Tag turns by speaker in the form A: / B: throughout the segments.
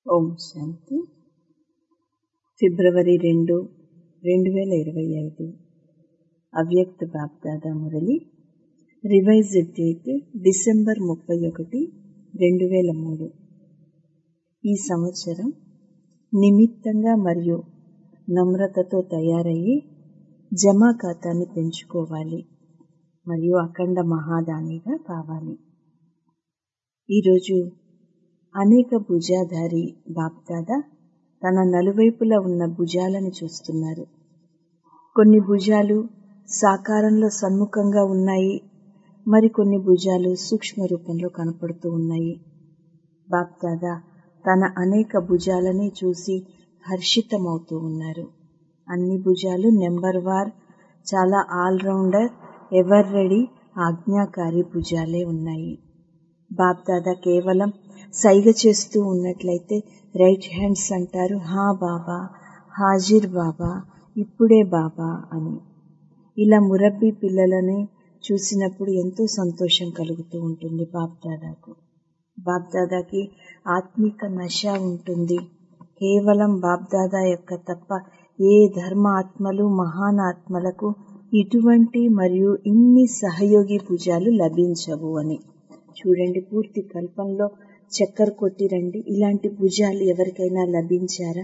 A: ఓం శాంతి ఫిబ్రవరి రెండు రెండు వేల ఇరవై ఐదు అవ్యక్త Bapdada Murli revised date December ముప్పై ఒకటి రెండు వేల మూడు ఈ సంవత్సరం నిమిత్తంగా మరియు నమ్రతతో తయారయ్యి జమా ఖాతాని పెంచుకోవాలి మరియు అఖండ మహాదానిగా కావాలి ఈరోజు అనేక భుజాధారి బాప్దాదా తన నలువైపులా ఉన్న భుజాలను చూస్తున్నారు కొన్ని భుజాలు సాకారంలో సన్ముఖంగా ఉన్నాయి మరికొన్ని భుజాలు సూక్ష్మ రూపంలో కనపడుతూ ఉన్నాయి బాప్దాదా తన అనేక భుజాలని చూసి హర్షితమవుతూ ఉన్నారు అన్ని భుజాలు నెంబర్ వార్ చాలా ఆల్రౌండర్ ఎవర్ రెడీ ఆజ్ఞాకారి భుజాలే ఉన్నాయి బాప్దాదా కేవలం సైగ చేస్తూ ఉన్నట్లయితే రైట్ హ్యాండ్స్ అంటారు హా బాబా హాజిర్ బాబా ఇప్పుడే బాబా అని ఇలా మురబ్బీ పిల్లలని చూసినప్పుడు ఎంతో సంతోషం కలుగుతూ ఉంటుంది బాప్దాదాకు బాప్దాదాకి ఆత్మిక నశ ఉంటుంది కేవలం బాప్దాదా యొక్క తప్ప ఏ ధర్మ ఆత్మలు మహాన్ ఆత్మలకు ఇటువంటి మరియు ఇన్ని సహయోగి భుజాలు లభించవు అని చూడండి పూర్తి కల్పంలో చక్కర కొట్టిరండి ఇలాంటి భుజాలు ఎవరికైనా లభించారా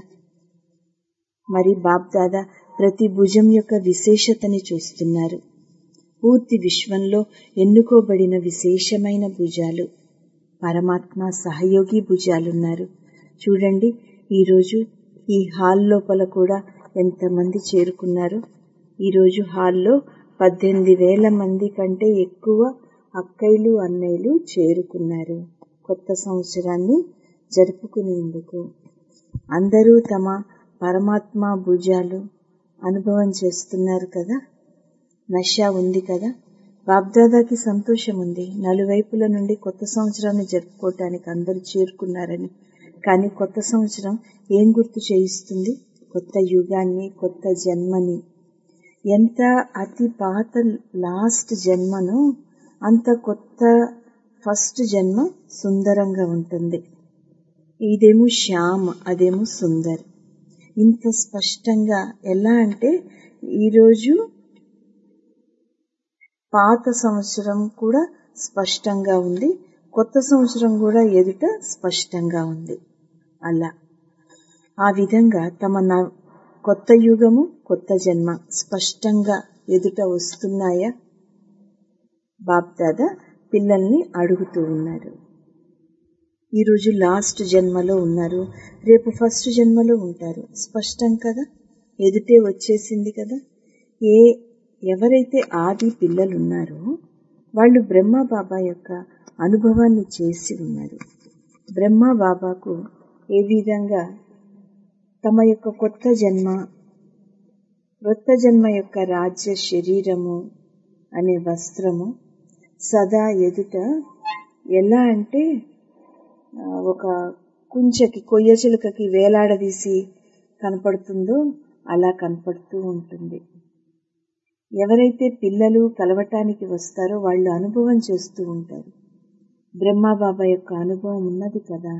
A: మరి బాప్దాదా ప్రతి భుజం యొక్క విశేషతని చూస్తున్నారు పూర్తి విశ్వంలో ఎన్నుకోబడిన విశేషమైన భుజాలు పరమాత్మ సహయోగి భుజాలున్నారు చూడండి ఈరోజు ఈ హాల్ లోపల కూడా ఎంతమంది చేరుకున్నారు ఈరోజు హాల్లో పద్దెనిమిది వేల మంది కంటే ఎక్కువ అక్కయ్యలు అన్నయ్యలు చేరుకున్నారు కొత్త సంవత్సరాన్ని జరుపుకునేందుకు అందరూ తమ పరమాత్మ భుజాలు అనుభవం చేస్తున్నారు కదా నష ఉంది కదా బాబ్దాదాకి సంతోషం ఉంది నలువైపుల నుండి కొత్త సంవత్సరాన్ని జరుపుకోవటానికి అందరూ చేరుకున్నారని కానీ కొత్త సంవత్సరం ఏం గుర్తు చేయిస్తుంది కొత్త యుగాన్ని కొత్త జన్మని ఎంత అతి పాత లాస్ట్ జన్మను అంత కొత్త ఫస్ట్ జన్మ సుందరంగా ఉంటుంది ఇదేమో శ్యామ్ అదేమో సుందర్ ఇంత స్పష్టంగా ఎలా అంటే ఈరోజు పాత సంవత్సరం కూడా స్పష్టంగా ఉంది కొత్త సంవత్సరం కూడా ఎదుట స్పష్టంగా ఉంది అలా ఆ విధంగా తమ కొత్త యుగము కొత్త జన్మ స్పష్టంగా ఎదుట వస్తున్నాయా బాప్దాదా పిల్లల్ని అడుగుతూ ఉన్నారు ఈరోజు లాస్ట్ జన్మలో ఉన్నారు రేపు ఫస్ట్ జన్మలో ఉంటారు స్పష్టం కదా ఎదుటే వచ్చేసింది కదా ఏ ఎవరైతే ఆది పిల్లలు ఉన్నారో వాళ్ళు బ్రహ్మ బాబా యొక్క అనుభవాన్ని చేసి ఉన్నారు బ్రహ్మ బాబాకు ఏ విధంగా తమ యొక్క కొత్త జన్మ కొత్త జన్మ యొక్క రాజ్య శరీరము అనే వస్త్రము సదా ఎదుట ఎలా అంటే ఒక కుంచకి కొయ్య చిలుకకి వేలాడదీసి కనపడుతుందో అలా కనపడుతూ ఉంటుంది ఎవరైతే పిల్లలు కలవటానికి వస్తారో వాళ్ళు అనుభవం చేస్తూ ఉంటారు బ్రహ్మాబాబా యొక్క అనుభవం ఉన్నది కదా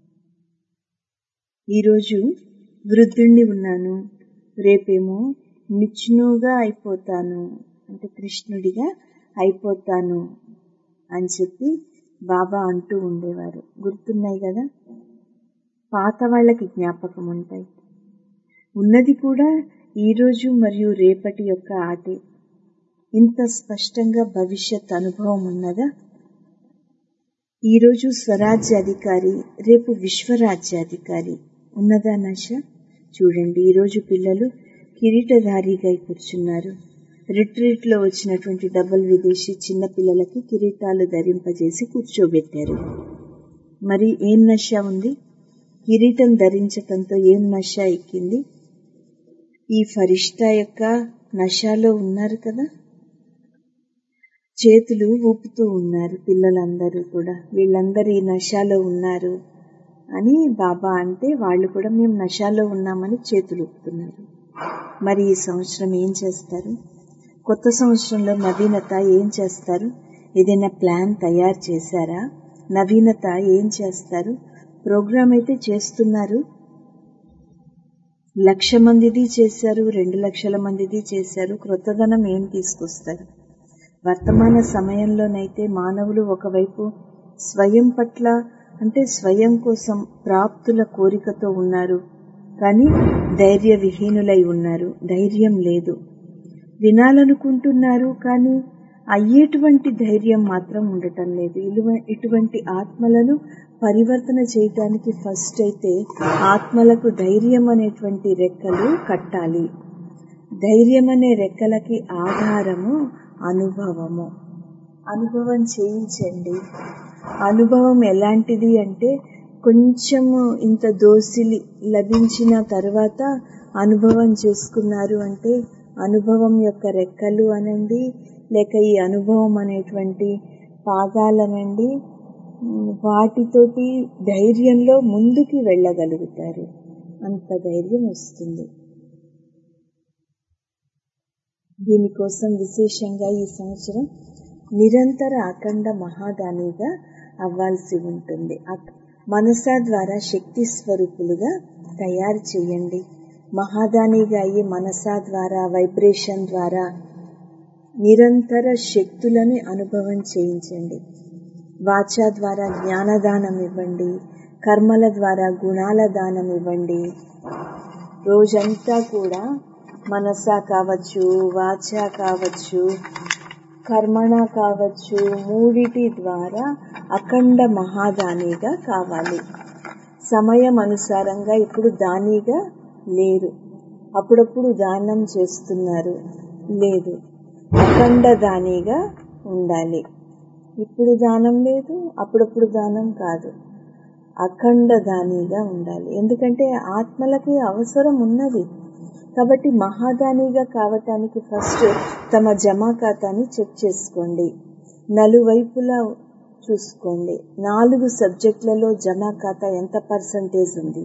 A: ఈరోజు వృద్ధుణ్ణి ఉన్నాను రేపేమో నిచ్నుగా అయిపోతాను అంటే కృష్ణుడిగా అయిపోతాను అని చెప్పి బాబా అంటూ ఉండేవారు గుర్తున్నాయి కదా పాత వాళ్ళకి జ్ఞాపకం ఉంటాయి ఉన్నది కూడా ఈరోజు మరియు రేపటి యొక్క ఆటే ఇంత స్పష్టంగా భవిష్యత్ అనుభవం ఉన్నదా ఈరోజు స్వరాజ్యాధికారి రేపు విశ్వరాజ్యాధికారి ఉన్నదా నశ చూడండి ఈరోజు పిల్లలు కిరీటధారిగా కూర్చున్నారు రిట్రీట్ లో వచ్చినటువంటి డబుల్ విదేశీ చిన్న పిల్లలకి కిరీటాలు ధరింపజేసి కూర్చోబెట్టారు మరి ఏం నష ఉంది కిరీటం ధరించటంతో ఏం నష ఎక్కింది ఈ ఫరిష్ఠా యొక్క నషాలో ఉన్నారు కదా చేతులు ఊపుతూ ఉన్నారు పిల్లలందరూ కూడా వీళ్ళందరూ ఈ నషాలో ఉన్నారు అని బాబా అంటే వాళ్ళు కూడా మేము నషాలో ఉన్నామని చేతులు ఊపుతున్నారు మరి ఈ సంవత్సరం ఏం చేస్తారు కొత్త సంవత్సరంలో నవీనత ఏం చేస్తారు ఏదైనా ప్లాన్ తయారు చేశారా నవీనత ఏం చేస్తారు ప్రోగ్రామ్ అయితే చేస్తున్నారు లక్ష మందిది చేశారు రెండు లక్షల మందిది చేశారు క్రొత్తదనం ఏం తీసుకొస్తారు వర్తమాన సమయంలోనైతే మానవులు ఒకవైపు స్వయం పట్ల అంటే స్వయం కోసం ప్రాప్తుల కోరికతో ఉన్నారు కానీ ధైర్య విహీనులై ఉన్నారు ధైర్యం లేదు వినాలనుకుంటున్నారు కానీ అయ్యేటువంటి ధైర్యం మాత్రం ఉండటం లేదు ఇలువ- ఇటువంటి ఆత్మలను పరివర్తన చేయటానికి ఫస్ట్ అయితే ఆత్మలకు ధైర్యం అనేటువంటి రెక్కలు కట్టాలి ధైర్యం అనే రెక్కలకి ఆధారము అనుభవము అనుభవం చేయించండి అనుభవం ఎలాంటిది అంటే కొంచెము ఇంత దోసిలి లభించిన తర్వాత అనుభవం చేసుకున్నారు అంటే అనుభవం యొక్క రెక్కలు అనండి లేక ఈ అనుభవం అనేటువంటి పాదాలనండి ఉమ్, వాటితోటి ధైర్యంలో ముందుకి వెళ్ళగలుగుతారు అంత ధైర్యం వస్తుంది దీనికోసం విశేషంగా ఈ సంవత్సరం నిరంతర అఖండ మహాదానిగా అవ్వాల్సి ఉంటుంది అక్- మనసా ద్వారా శక్తి స్వరూపులుగా తయారు చేయండి మహాదానిగా అయ్యి మనసా ద్వారా వైబ్రేషన్ ద్వారా నిరంతర శక్తులని అనుభవం చేయించండి వాచా ద్వారా జ్ఞానదానం ఇవ్వండి కర్మల ద్వారా గుణాల దానం ఇవ్వండి రోజంతా కూడా మనసా కావచ్చు వాచ కావచ్చు కర్మణ కావచ్చు మూడిటి ద్వారా అఖండ మహాదానిగా కావాలి సమయం అనుసారంగా ఇప్పుడు దానిగా లేరు అప్పుడప్పుడు దానం చేస్తున్నారు లేదు అఖండ దానిగా ఉండాలి ఇప్పుడు దానం లేదు అప్పుడప్పుడు దానం కాదు అఖండ దానిగా ఉండాలి ఎందుకంటే ఆత్మలకి అవసరం ఉన్నది కాబట్టి మహాదానిగా కావటానికి ఫస్ట్ తమ జమా ఖాతాని చెక్ చేసుకోండి నలువైపులా చూసుకోండి నాలుగు సబ్జెక్టులలో జమా ఖాతా ఎంత పర్సంటేజ్ ఉంది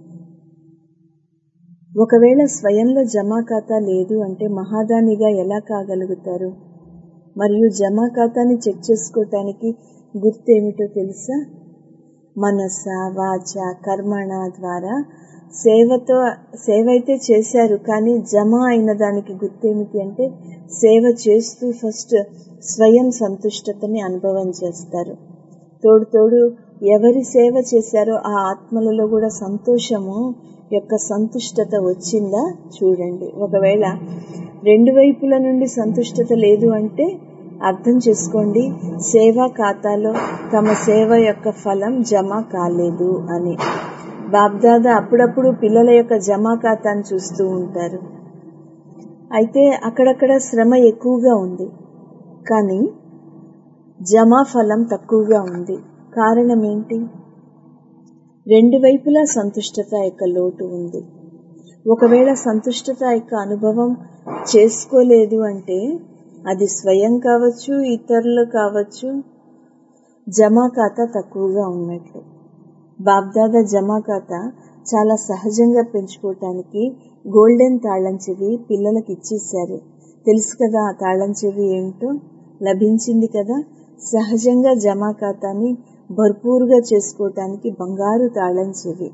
A: ఒకవేళ స్వయంలో జమా ఖాతా లేదు అంటే మహాదానిగా ఎలా కాగలుగుతారు మరియు జమా ఖాతాని చెక్ చేసుకోవటానికి గుర్తు ఏమిటో తెలుసా మనస వాచ కర్మణ ద్వారా సేవతో సేవ అయితే చేశారు కానీ జమ అయిన దానికి గుర్తేమిటి అంటే సేవ చేస్తూ ఫస్ట్ స్వయం సంతుష్టతని అనుభవం చేస్తారు తోడు తోడు ఎవరి సేవ చేశారో ఆ ఆత్మలలో కూడా సంతోషము యొక్క సంతుష్టత వచ్చిందా చూడండి ఒకవేళ రెండు వైపుల నుండి సంతుష్టత లేదు అంటే అర్థం చేసుకోండి సేవా ఖాతాలో తమ సేవ యొక్క ఫలం జమ కాలేదు అని బాబ్దాదా అప్పుడప్పుడు పిల్లల యొక్క జమా ఖాతాను చూస్తూ ఉంటారు అయితే అక్కడక్కడ శ్రమ ఎక్కువగా ఉంది కానీ జమా ఫలం తక్కువగా ఉంది కారణం ఏంటి రెండు వైపులా సంతుష్టత యొక్క లోటు ఉంది ఒకవేళ సంతుష్టత యొక్క అనుభవం చేసుకోలేదు అంటే అది స్వయం కావచ్చు ఇతరులు కావచ్చు జమా ఖాతా తక్కువగా ఉన్నట్లు బాబ్దాదా జమా ఖాతా చాలా సహజంగా పెంచుకోవటానికి గోల్డెన్ తాళం చెవి పిల్లలకి ఇచ్చేశారు తెలుసు కదా ఆ తాళం చెవి ఏంటో లభించింది కదా సహజంగా జమా ఖాతాని భర్పూరుగా చేసుకోవటానికి బంగారు తాళం చెవి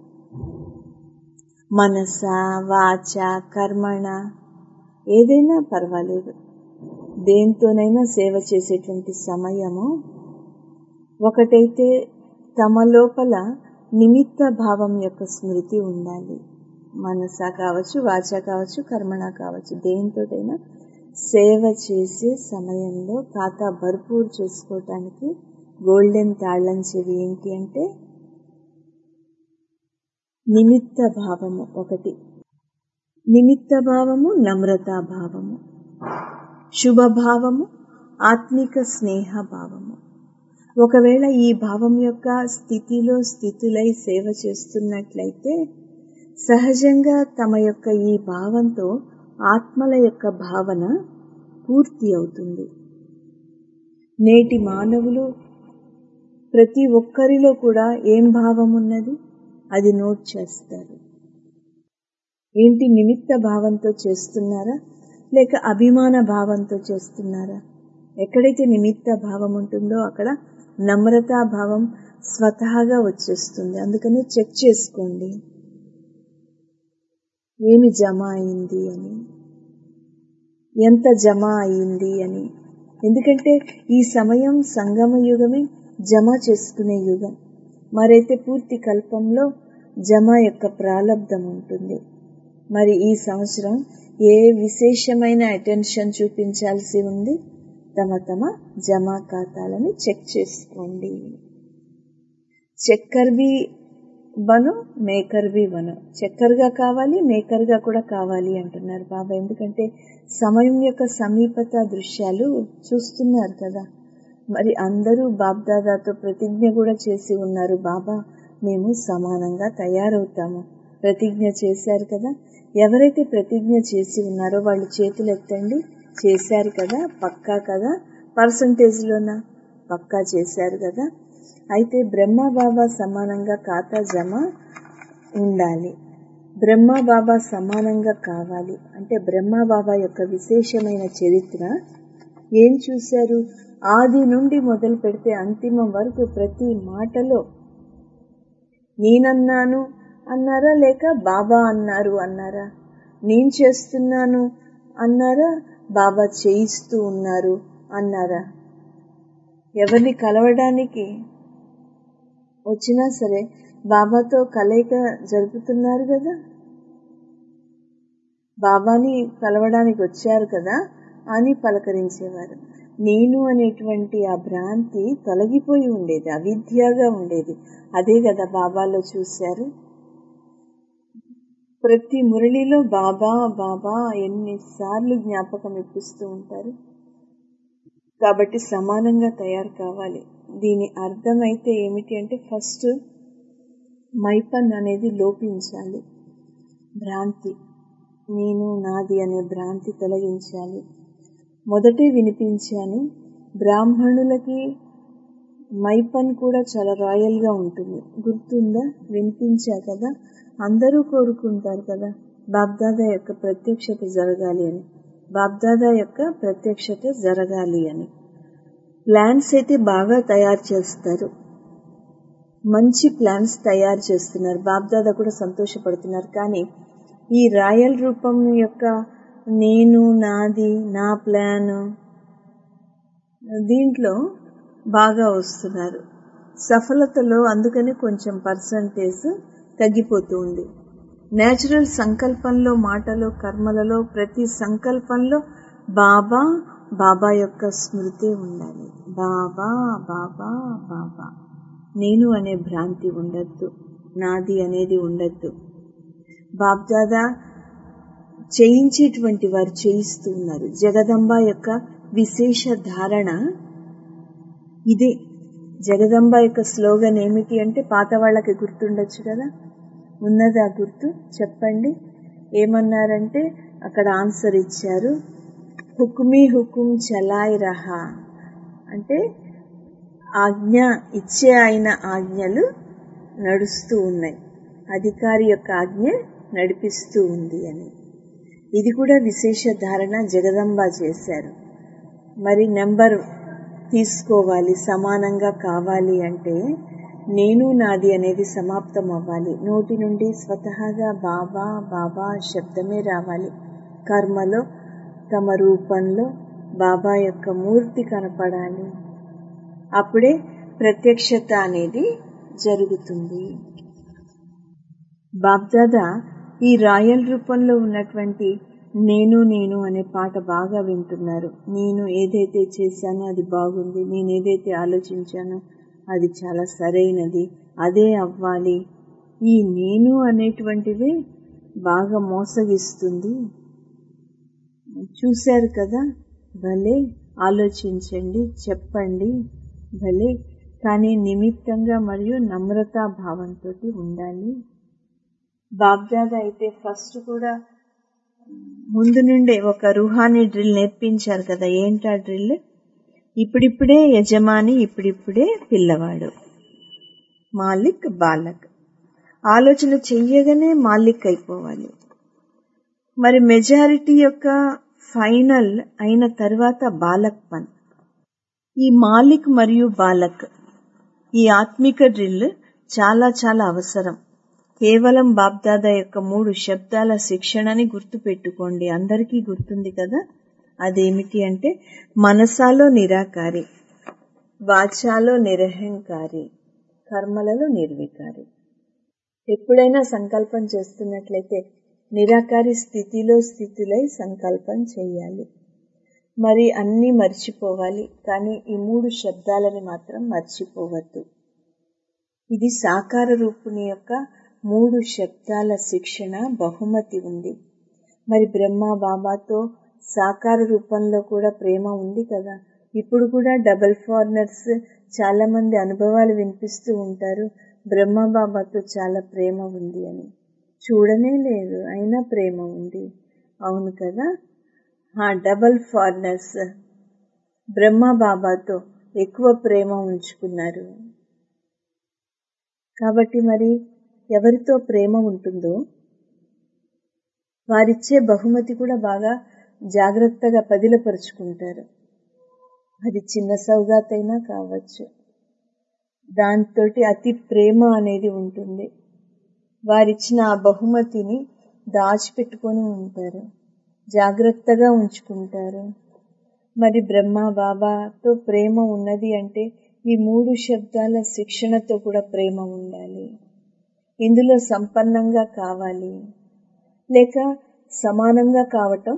A: మనస వాచ కర్మణ ఏదైనా పర్వాలేదు దేంతోనైనా సేవ చేసేటువంటి సమయము ఒకటైతే తమ లోపల నిమిత్త భావం యొక్క స్మృతి ఉండాలి మనస కావచ్చు వాచ కావచ్చు కర్మణ కావచ్చు దేనితోటైనా సేవ చేసే సమయంలో ఖాతా భర్పూర్ చేసుకోవటానికి గోల్డెన్ తాళం చెవి ఏంటి అంటే నిమిత్త భావము ఒకటి నిమిత్త భావము నమ్రతా భావము శుభభావము ఆత్మిక స్నేహ భావము ఒకవేళ ఈ భావం యొక్క స్థితిలో స్థితులై సేవ చేస్తున్నట్లయితే సహజంగా తమ యొక్క ఈ భావంతో ఆత్మల యొక్క భావన పూర్తి అవుతుంది నేటి మానవులు ప్రతి ఒక్కరిలో కూడా ఏం భావం ఉన్నది అది నోట్ చేస్తారు ఏంటి నిమిత్త భావంతో చేస్తున్నారా లేక అభిమాన భావంతో చేస్తున్నారా ఎక్కడైతే నిమిత్త భావం ఉంటుందో అక్కడ నమ్రతా భావం స్వతహాగా వచ్చేస్తుంది అందుకని చెక్ చేసుకోండి ఏమి జమ అయింది అని ఎంత జమ అయింది అని ఎందుకంటే ఈ సమయం సంగమ యుగమే జమ చేసుకునే యుగం మరైతే పూర్తి కల్పంలో జమ యొక్క ప్రారంధం ఉంటుంది మరి ఈ సంవత్సరం ఏ విశేషమైన అటెన్షన్ చూపించాల్సి ఉంది తమ తమ జమా ఖాతాలని చెక్ చేసుకోండి చక్కర్ బి బను మేకర్ బి బను చక్కర్గా కావాలి మేకర్గా కూడా కావాలి అంటున్నారు బాబా ఎందుకంటే సమయం యొక్క సమీపత దృశ్యాలు చూస్తున్నారు కదా మరి అందరూ బాబ్దాదాతో ప్రతిజ్ఞ కూడా చేసి ఉన్నారు బాబా మేము సమానంగా తయారవుతాము ప్రతిజ్ఞ చేశారు కదా ఎవరైతే ప్రతిజ్ఞ చేసి ఉన్నారో వాళ్ళు చేతులు ఎత్తండి చేశారు కదా పక్కా కదా పర్సంటేజ్లోనా పక్కా చేశారు కదా అయితే బ్రహ్మ బాబా సమానంగా ఖాతా జమ ఉండాలి బ్రహ్మ బాబా సమానంగా కావాలి అంటే బ్రహ్మ బాబా యొక్క విశేషమైన చరిత్ర ఏం చూశారు ఆది నుండి మొదలు పెడితే అంతిమం వరకు ప్రతి మాటలో నేనన్నాను అన్నారా లేక బాబా అన్నారు అన్నారా నేను చేస్తున్నాను అన్నారా బాబా చేయిస్తూ ఉన్నారు అన్నారా ఎవరిని కలవడానికి వచ్చినా సరే బాబాతో కలయిక జరుపుతున్నారు కదా బాబాని కలవడానికి వచ్చారు కదా అని పలకరించేవారు నేను అనేటువంటి ఆ భ్రాంతి తొలగిపోయి ఉండేది అవిద్యగా ఉండేది అదే కదా బాబాలో చూశారు ప్రతి మురళిలో బాబా బాబా ఎన్నిసార్లు జ్ఞాపకం ఇప్పిస్తూ ఉంటారు కాబట్టి సమానంగా తయారు కావాలి దీని అర్థం అయితే ఏమిటి అంటే ఫస్ట్ మైపన్ అనేది లోపించాలి భ్రాంతి నేను నాది అనే భ్రాంతి తొలగించాలి మొదటే వినిపించాను బ్రాహ్మణులకి మైపన్ కూడా చాలా రాయల్గా ఉంటుంది గుర్తుందా వినిపించా కదా అందరూ కోరుకుంటారు కదా బాబ్దాదా యొక్క ప్రత్యక్షత జరగాలి అని బాబ్దాదా యొక్క ప్రత్యక్షత జరగాలి అని ప్లాన్స్ అయితే బాగా తయారు చేస్తారు మంచి ప్లాన్స్ తయారు చేస్తున్నారు బాబ్దాదా కూడా సంతోషపడుతున్నారు కానీ ఈ రాయల్ రూపం యొక్క నేను నాది నా ప్లాన్ దీంట్లో బాగా వస్తున్నారు సఫలతలో అందుకని కొంచెం పర్సంటేజ్ తగ్గిపోతూ ఉంది నేచురల్ సంకల్పంలో మాటలో కర్మలలో ప్రతి సంకల్పంలో బాబా బాబా యొక్క స్మృతి ఉండాలి బాబా బాబా బాబా నేను అనే భ్రాంతి ఉండద్దు నాది అనేది ఉండద్దు బాబ్దాదా చేయించేటువంటి వారు చేయిస్తూ ఉన్నారు జగదంబ యొక్క విశేష ధారణ ఇదే జగదంబ యొక్క స్లోగన్ ఏమిటి అంటే పాత వాళ్ళకి గుర్తుండొచ్చు కదా ఉన్నదా గుర్తు చెప్పండి ఏమన్నారంటే అక్కడ ఆన్సర్ ఇచ్చారు హుకుమీ హుకుం చలాయ్ రహా అంటే ఆజ్ఞ ఇచ్చే అయిన ఆజ్ఞలు నడుస్తూ ఉన్నాయి అధికారి యొక్క ఆజ్ఞ నడిపిస్తూ ఉంది అని ఇది కూడా విశేష ధారణ జగదంబ చేశారు మరి నెంబర్ తీసుకోవాలి సమానంగా కావాలి అంటే నేను నాది అనేది సమాప్తం అవ్వాలి నోటి నుండి స్వతహాగా బాబా బాబా శబ్దమే రావాలి కర్మలో తమ రూపంలో బాబా యొక్క మూర్తి కనపడాలి అప్పుడే ప్రత్యక్షత అనేది జరుగుతుంది బాబ్దాదా ఈ రాయల్ రూపంలో ఉన్నటువంటి నేను నేను అనే పాట బాగా వింటున్నారు నేను ఏదైతే చేశానో అది బాగుంది నేను ఏదైతే ఆలోచించానో అది చాలా సరైనది అదే అవ్వాలి ఈ నేను అనేటువంటిదే బాగా మోసగిస్తుంది చూశారు కదా భలే ఆలోచించండి చెప్పండి భలే కానీ నిమిత్తంగా మరియు నమ్రతా భావంతో ఉండాలి బాబ్దాదా అయితే ఫస్ట్ కూడా ముందు నుండే ఒక రుహానీ డ్రిల్ నేర్పించారు కదా ఏంటా డ్రిల్ ఇప్పుడిప్పుడే యజమాని ఇప్పుడిప్పుడే పిల్లవాడు మాలిక్ బాలక్ ఆలోచన చెయ్యగానే మాలిక్ అయిపోవాలి మరి మెజారిటీ యొక్క ఫైనల్ అయిన తర్వాత బాలక్ పన్ ఈ మాలిక్ మరియు బాలక్ ఈ ఆత్మిక డ్రిల్ చాలా చాలా అవసరం కేవలం బాబ్దాదా యొక్క మూడు శబ్దాల శిక్షణని గుర్తుపెట్టుకోండి అందరికీ గుర్తుంది కదా అదేమిటి అంటే మనసాలో నిరాకారి వాచాలో నిరహంకారి కర్మలలో నిర్వికారి ఎప్పుడైనా సంకల్పం చేస్తున్నట్లయితే నిరాకారి స్థితిలో స్థితిలై సంకల్పం చేయాలి మరి అన్నీ మర్చిపోవాలి కానీ ఈ మూడు శబ్దాలని మాత్రం మర్చిపోవద్దు ఇది సాకార రూపుని యొక్క మూడు శబ్దాల శిక్షణ బహుమతి ఉంది మరి బ్రహ్మ బాబాతో సాకార రూపంలో కూడా ప్రేమ ఉంది కదా ఇప్పుడు కూడా డబల్ ఫారినర్స్ చాలా మంది అనుభవాలు వినిపిస్తూ ఉంటారు బ్రహ్మ బాబాతో చాలా ప్రేమ ఉంది అని చూడనే లేదు అయినా ప్రేమ ఉంది అవును కదా డబల్ ఫారినర్స్ బ్రహ్మ బాబాతో ఎక్కువ ప్రేమ ఉంచుకున్నారు కాబట్టి మరి ఎవరితో ప్రేమ ఉంటుందో వారిచ్చే బహుమతి కూడా బాగా జాగ్రత్తగా పదిలపరుచుకుంటారు అది చిన్న సౌగాతైనా కావచ్చు దాంతో అతి ప్రేమ అనేది ఉంటుంది వారిచ్చిన ఆ బహుమతిని దాచిపెట్టుకొని ఉంటారు జాగ్రత్తగా ఉంచుకుంటారు మరి బ్రహ్మ బాబాతో ప్రేమ ఉన్నది అంటే ఈ మూడు శబ్దాల శిక్షణతో కూడా ప్రేమ ఉండాలి ఇందులో సంపన్నంగా కావాలి లేక సమానంగా కావటం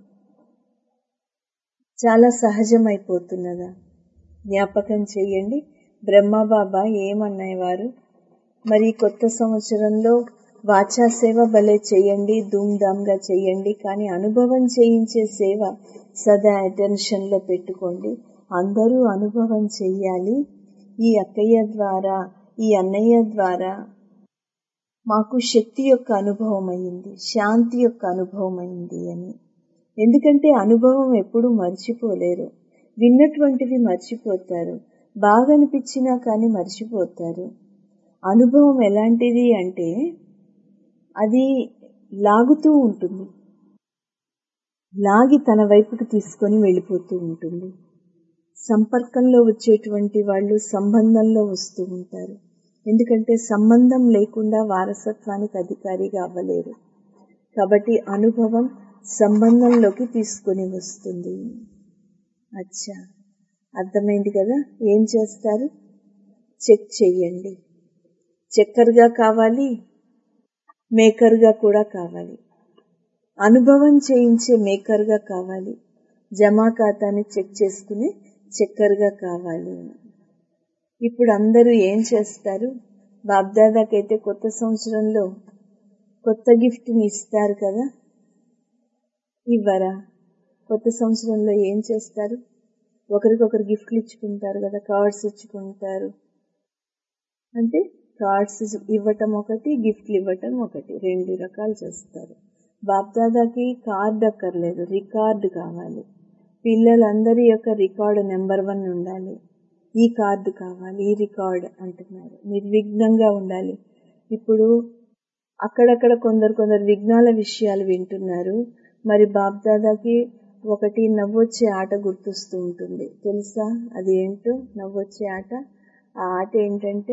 A: చాలా సహజమైపోతున్నదా జ్ఞాపకం చేయండి బ్రహ్మబాబా ఏమన్నవారు మరి కొత్త సంవత్సరంలో వాచా సేవ భలే చేయండి ధూమ్ధామ్గా చేయండి కానీ అనుభవం చేయించే సేవ సదా అటెన్షన్లో పెట్టుకోండి అందరూ అనుభవం చెయ్యాలి ఈ అక్కయ్య ద్వారా ఈ అన్నయ్య ద్వారా మాకు శక్తి యొక్క అనుభవం అయింది శాంతి యొక్క అనుభవం అయింది అని ఎందుకంటే అనుభవం ఎప్పుడూ మర్చిపోలేరు విన్నటువంటివి మర్చిపోతారు బాగా అనిపించినా కానీ మర్చిపోతారు అనుభవం ఎలాంటిది అంటే అది లాగుతూ ఉంటుంది లాగి తన వైపుకు తీసుకొని వెళ్ళిపోతూ ఉంటుంది సంపర్కంలో వచ్చేటువంటి వాళ్ళు సంబంధంలో వస్తూ ఉంటారు ఎందుకంటే సంబంధం లేకుండా వారసత్వానికి అధికారిగా అవ్వలేరు కాబట్టి అనుభవం సంబంధంలోకి తీసుకొని వస్తుంది అచ్చా అర్థమైంది కదా ఏం చేస్తారు చెక్ చెయ్యండి చక్కర్గా కావాలి మేకర్గా కూడా కావాలి అనుభవం చేయించే మేకర్గా కావాలి జమా ఖాతాని చెక్ చేసుకుని చక్కర్గా కావాలి ఇప్పుడు అందరూ ఏం చేస్తారు బాబ్దాదాకైతే కొత్త సంవత్సరంలో కొత్త గిఫ్ట్ని ఇస్తారు కదా ఇవ్వరా కొత్త సంవత్సరంలో ఏం చేస్తారు ఒకరికొకరు గిఫ్ట్లు ఇచ్చుకుంటారు కదా కార్డ్స్ ఇచ్చుకుంటారు అంటే కార్డ్స్ ఇవ్వటం ఒకటి గిఫ్ట్లు ఇవ్వటం ఒకటి రెండు రకాలు చేస్తారు బాప్దాదాకి కార్డు అక్కర్లేదు రికార్డు కావాలి పిల్లలందరి యొక్క రికార్డు నెంబర్ వన్ ఉండాలి ఈ కార్డు కావాలి ఈ రికార్డ్ అంటున్నారు నిర్విఘ్నంగా ఉండాలి ఇప్పుడు అక్కడక్కడ కొందరు కొందరు విఘ్నాల విషయాలు వింటున్నారు మరి బాప్దాదాకి ఒకటి నవ్వొచ్చే ఆట గుర్తొస్తూ ఉంటుంది తెలుసా అది ఏంటో నవ్వొచ్చే ఆట ఆ ఆట ఏంటంటే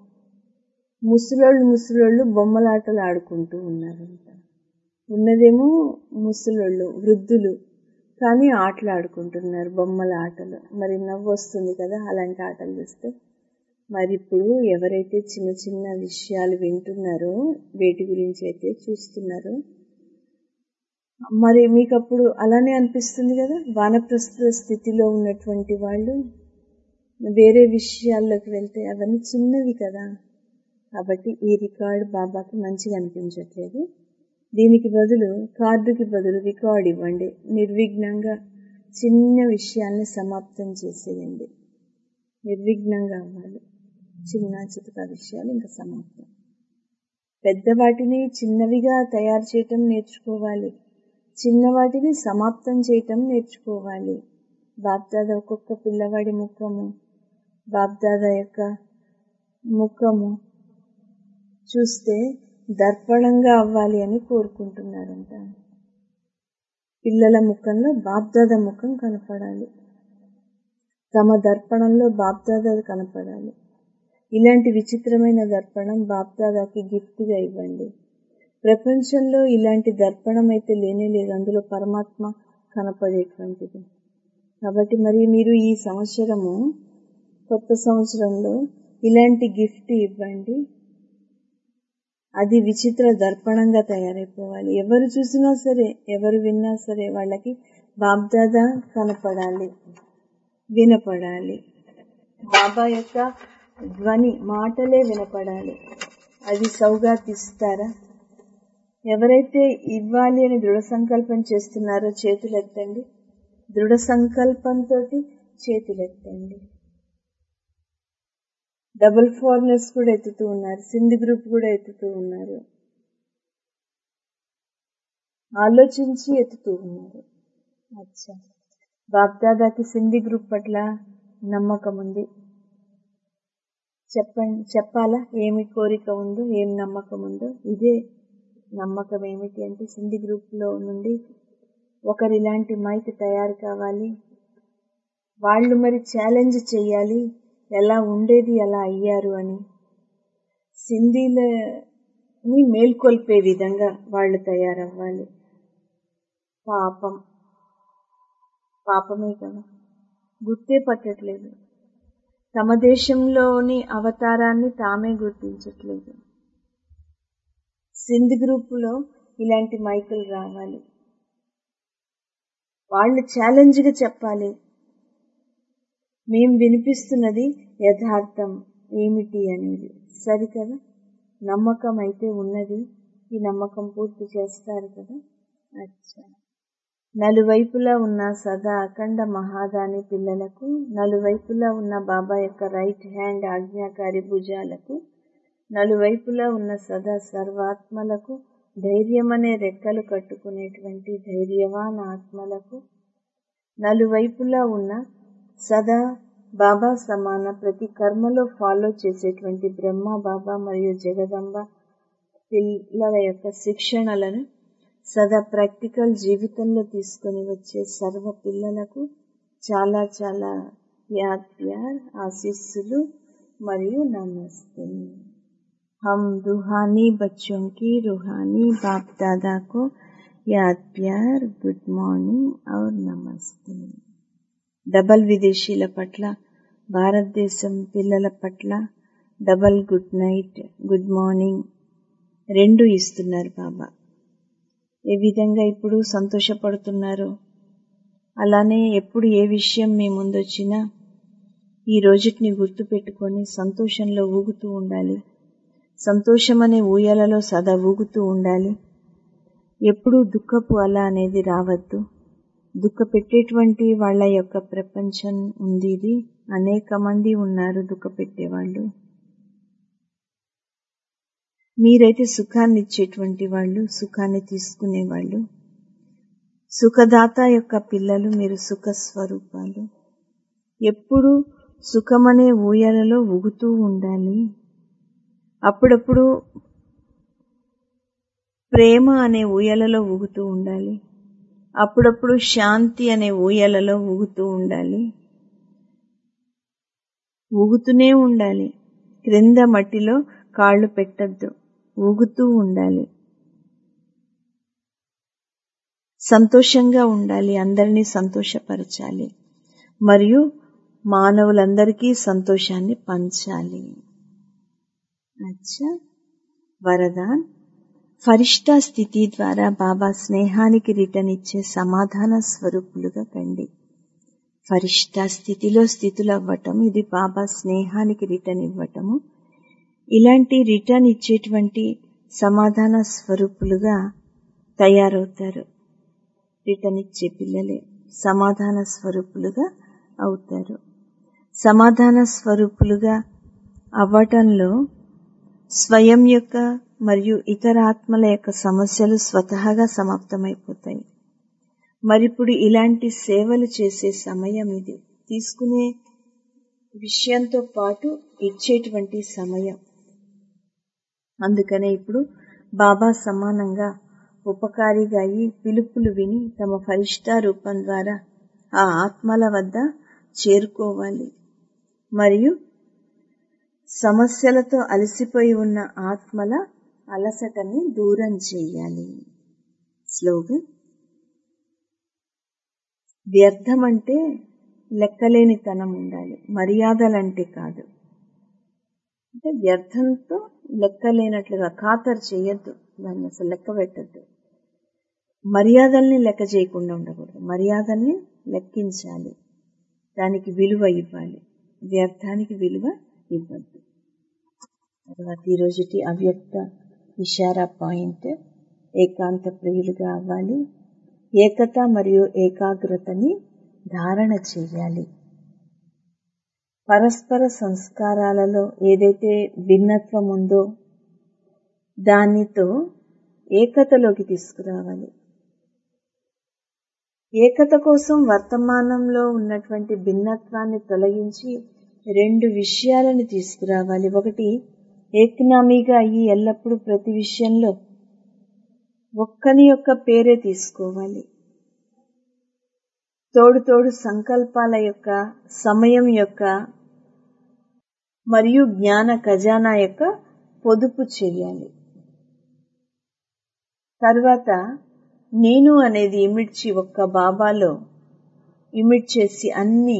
A: ముసలోళ్ళు ముసలోళ్ళు బొమ్మలాటలు ఆడుకుంటూ ఉన్నారంట ఉన్నదేమో ముసలోళ్ళు వృద్ధులు కానీ ఆటలు ఆడుకుంటున్నారు బొమ్మల ఆటలు మరి నవ్వు వస్తుంది కదా అలాంటి ఆటలు చూస్తే మరి ఇప్పుడు ఎవరైతే చిన్న చిన్న విషయాలు వింటున్నారో వేటి గురించి అయితే చూస్తున్నారో మరి మీకు అప్పుడు అలానే అనిపిస్తుంది కదా వానప్రస్తుత స్థితిలో ఉన్నటువంటి వాళ్ళు వేరే విషయాల్లోకి వెళ్తే అవన్నీ చిన్నవి కదా కాబట్టి ఈ రికార్డు బాబాకి మంచిగా అనిపించట్లేదు దీనికి బదులు కార్డుకి బదులు రికార్డ్ ఇవ్వండి నిర్విఘ్నంగా చిన్న విషయాల్ని సమాప్తం చేసేయండి నిర్విఘ్నంగా అవ్వాలి చిన్న చితక విషయాలు ఇంకా సమాప్తం పెద్ద వాటిని చిన్నవిగా తయారు చేయటం నేర్చుకోవాలి చిన్న వాటిని సమాప్తం చేయటం నేర్చుకోవాలి బాబ్దాదా ఒక్కొక్క పిల్లవాడి ముఖము బాబ్దాదా యొక్క ముఖము చూస్తే దర్పణంగా అవ్వాలి అని కోరుకుంటున్నారంట పిల్లల ముఖంలో బాబ్దాదా ముఖం కనపడాలి తమ దర్పణంలో బాబ్దాదా కనపడాలి ఇలాంటి విచిత్రమైన దర్పణం బాప్దాదాకి గిఫ్ట్గా ఇవ్వండి ప్రపంచంలో ఇలాంటి దర్పణం అయితే లేనే లేదు అందులో పరమాత్మ కనపడేటువంటిది కాబట్టి మరి మీరు ఈ సంవత్సరము కొత్త సంవత్సరంలో ఇలాంటి గిఫ్ట్ ఇవ్వండి అది విచిత్ర దర్పణంగా తయారైపోవాలి ఎవరు చూసినా సరే ఎవరు విన్నా సరే వాళ్ళకి బాబ్దాదా కనపడాలి వినపడాలి బాబా యొక్క ధ్వని మాటలే వినపడాలి అది సౌగాతిస్తారా ఎవరైతే ఇవ్వాలి అని దృఢ సంకల్పం చేస్తున్నారో చేతులెత్తండి దృఢ సంకల్పంతో చేతులెత్తండి డబుల్ ఫారినర్స్ కూడా ఎత్తుతూ ఉన్నారు సింధ్ గ్రూప్ కూడా ఎత్తుతూ ఉన్నారు ఆలోచించి ఎత్తుతూ ఉన్నారు అచ్చా బాబ్దాదాకి సింధి గ్రూప్ పట్ల నమ్మకం ఉంది చెప్పండి చెప్పాలా ఏమి కోరిక ఉందో ఏం నమ్మకం ఉందో ఇదే నమ్మకం ఏమిటి అంటే సింధి గ్రూప్లో నుండి ఒకరు ఇలాంటి మైక్ తయారు కావాలి వాళ్ళు మరి ఛాలెంజ్ చేయాలి ఎలా ఉండేది ఎలా అయ్యారు అని సింధీలని మేల్కొల్పే విధంగా వాళ్ళు తయారవ్వాలి పాపం పాపమే కదా గుర్తే పట్టట్లేదు తమ దేశంలోని అవతారాన్ని తామే గుర్తించట్లేదు సింధ్ గ్రూపులో ఇలాంటి మైకులు రావాలి వాళ్ళు ఛాలెంజ్గా చెప్పాలి మేం వినిపిస్తున్నది యథార్థం ఏమిటి అనేది సరికదా నమ్మకం అయితే ఉన్నది ఈ నమ్మకం పూర్తి చేస్తారు కదా అచ్చా నలువైపులా ఉన్న సదా అఖండ మహాదాని పిల్లలకు నలువైపులా ఉన్న బాబా యొక్క రైట్ హ్యాండ్ ఆజ్ఞాకారి భుజాలకు నలువైపులా ఉన్న సదా సర్వాత్మలకు ధైర్యమనే రెక్కలు కట్టుకునేటువంటి ధైర్యవాన్ ఆత్మలకు నలువైపులా ఉన్న సదా బాబా సమాన ప్రతి కర్మలో ఫాలో చేసేటువంటి బ్రహ్మ బాబా మరియు జగదంబ పిల్లల యొక్క శిక్షణలను సదా ప్రాక్టికల్ జీవితంలో తీసుకొని వచ్చే సర్వ పిల్లలకు చాలా చాలా యాద్ ప్యార్ ఆశీస్సులు మరియు నమస్తే हम रूहानी बच्चों की रूहानी बाप दादा को याद प्यार गुड మార్నింగ్ और నమస్తే డబల్ విదేశీల పట్ల భారతదేశం పిల్లల పట్ల double good night good morning రెండు ఇస్తున్నారు బాబా ఏ విధంగా ఇప్పుడు సంతోషపడుతున్నారు అలానే ఎప్పుడు ఏ విషయం మీ ముందొచ్చినా ఈ రోజుటిని గుర్తు పెట్టుకొని సంతోషంలో ఊగుతూ ఉండాలి సంతోషం అనే ఊయలలో సదా ఊగుతూ ఉండాలి ఎప్పుడూ దుఃఖపు అల అనేది రావద్దు దుఃఖ పెట్టేటువంటి వాళ్ళ యొక్క ప్రపంచం ఉంది ఇది అనేక మంది ఉన్నారు దుఃఖ పెట్టేవాళ్ళు మీరైతే సుఖాన్ని ఇచ్చేటువంటి వాళ్ళు సుఖాన్ని తీసుకునేవాళ్ళు సుఖదాత యొక్క పిల్లలు మీరు సుఖ స్వరూపాలు ఎప్పుడు సుఖమనే ఊయలలో ఊగుతూ ఉండాలి అప్పుడప్పుడు ప్రేమ అనే ఊయలలో ఊగుతూ ఉండాలి అప్పుడప్పుడు శాంతి అనే ఊయలలో ఊగుతూ ఉండాలి ఊగుతూనే ఉండాలి క్రింద మట్టిలో కాళ్ళు పెట్టద్దు ఊగుతూ ఉండాలి సంతోషంగా ఉండాలి అందరినీ సంతోషపరచాలి మరియు మానవులందరికీ సంతోషాన్ని పంచాలి అచ్చా వరదాన్ ఫరిష్ఠా స్థితి ద్వారా బాబా స్నేహానికి రిటర్న్ ఇచ్చే సమాధాన స్వరూపులుగా కండి ఫరిష్ఠా స్థితిలో స్థితులవ్వటం ఇది బాబా స్నేహానికి రిటర్న్ ఇవ్వటము ఇలాంటి రిటర్న్ ఇచ్చేటువంటి సమాధాన స్వరూపులుగా తయారవుతారు రిటర్న్ ఇచ్చే పిల్లలే సమాధాన స్వరూపులుగా అవుతారు సమాధాన స్వరూపులుగా అవ్వటంలో స్వయం యొక్క మరియు ఇతర ఆత్మల యొక్క సమస్యలు స్వతహాగా సమాప్తమైపోతాయి మరిప్పుడు ఇలాంటి సేవలు చేసే సమయం ఇది తీసుకునే విషయంతో పాటు ఇచ్చేటువంటి సమయం అందుకనే ఇప్పుడు బాబా సమానంగా ఉపకారిగా అయి పిలుపులు విని తమ ఫరిష్ట రూపం ద్వారా ఆ ఆత్మల వద్ద చేరుకోవాలి మరియు సమస్యలతో అలసిపోయి ఉన్న ఆత్మల అలసటని దూరం చేయాలి స్లోగన్ వ్యర్థం అంటే లెక్కలేనితనం ఉండాలి మర్యాదలంటే కాదు అంటే వ్యర్థంతో లెక్కలేనట్లుగా ఖాతరు చేయొద్దు దాన్ని అసలు లెక్క పెట్టద్దు మర్యాదల్ని లెక్క చేయకుండా ఉండకూడదు మర్యాదల్ని లెక్కించాలి దానికి విలువ ఇవ్వాలి వ్యర్థానికి విలువ ఇవ్వద్దు తర్వాత ఈరోజుటి అవ్యక్త ఇషారా పాయింట్ ఏకాంత ప్రియులుగా అవ్వాలి ఏకత మరియు ఏకాగ్రతని ధారణ చేయాలి పరస్పర సంస్కారాలలో ఏదైతే భిన్నత్వం ఉందో దానితో ఏకతలోకి తీసుకురావాలి ఏకత కోసం వర్తమానంలో ఉన్నటువంటి భిన్నత్వాన్ని తొలగించి రెండు విషయాలను తీసుకురావాలి ఒకటి ఏకనామీగా అయ్యి ఎల్లప్పుడూ ప్రతి విషయంలో ఒక్కని యొక్క పేరే తీసుకోవాలి తోడు తోడు సంకల్పాల యొక్క సమయం యొక్క మరియు జ్ఞాన ఖజానా యొక్క పొదుపు చేయాలి తర్వాత నేను అనేది ఇమిడ్చి ఒక్క బాబాలో ఇమిడ్ చేసి అన్ని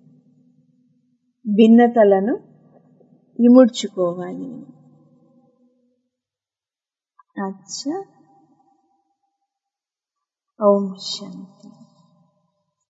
A: భిన్నతలను ఇముడ్చుకోవాలి అచ్చా ఓం శాంతి